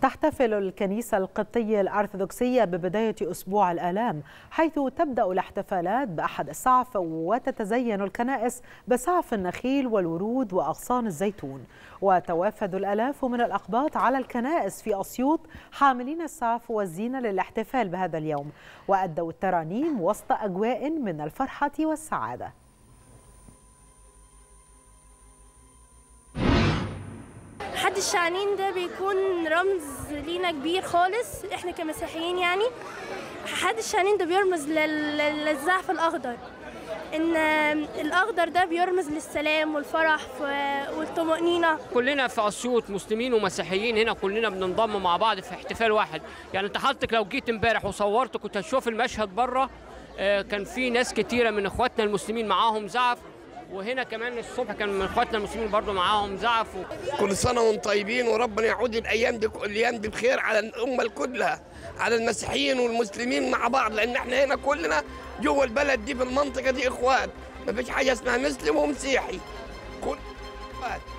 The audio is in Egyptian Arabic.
تحتفل الكنيسة القبطية الأرثوذكسية ببداية أسبوع الآلام حيث تبدأ الاحتفالات بأحد السعف وتتزين الكنائس بسعف النخيل والورود وأغصان الزيتون وتوافد الألاف من الأقباط على الكنائس في أسيوط حاملين السعف والزينة للاحتفال بهذا اليوم وأدوا الترانيم وسط أجواء من الفرحة والسعادة حد الشعنين ده بيكون رمز لينا كبير خالص احنا كمسيحيين يعني حد الشعنين ده بيرمز لل- للزعف الاخضر ان الاخضر ده بيرمز للسلام والفرح ف- والطمأنينة كلنا في اسيوط مسلمين ومسيحيين هنا كلنا بننضم مع بعض في احتفال واحد يعني انت حضرتك لو جيت امبارح وصورت كنت هتشوف المشهد بره آه، كان في ناس كتيره من اخواتنا المسلمين معاهم زعف وهنا كمان الصبح كان من اخواتنا المسلمين برضو معاهم زعف و... كل سنة وانتم طيبين وربنا يعود الأيام دي الأيام دي بخير على الأمة كلها على المسيحيين والمسلمين مع بعض لأن احنا هنا كلنا جوه البلد دي في المنطقة دي إخوات ما فيش حاجة اسمها مسلم ومسيحي كل إخوات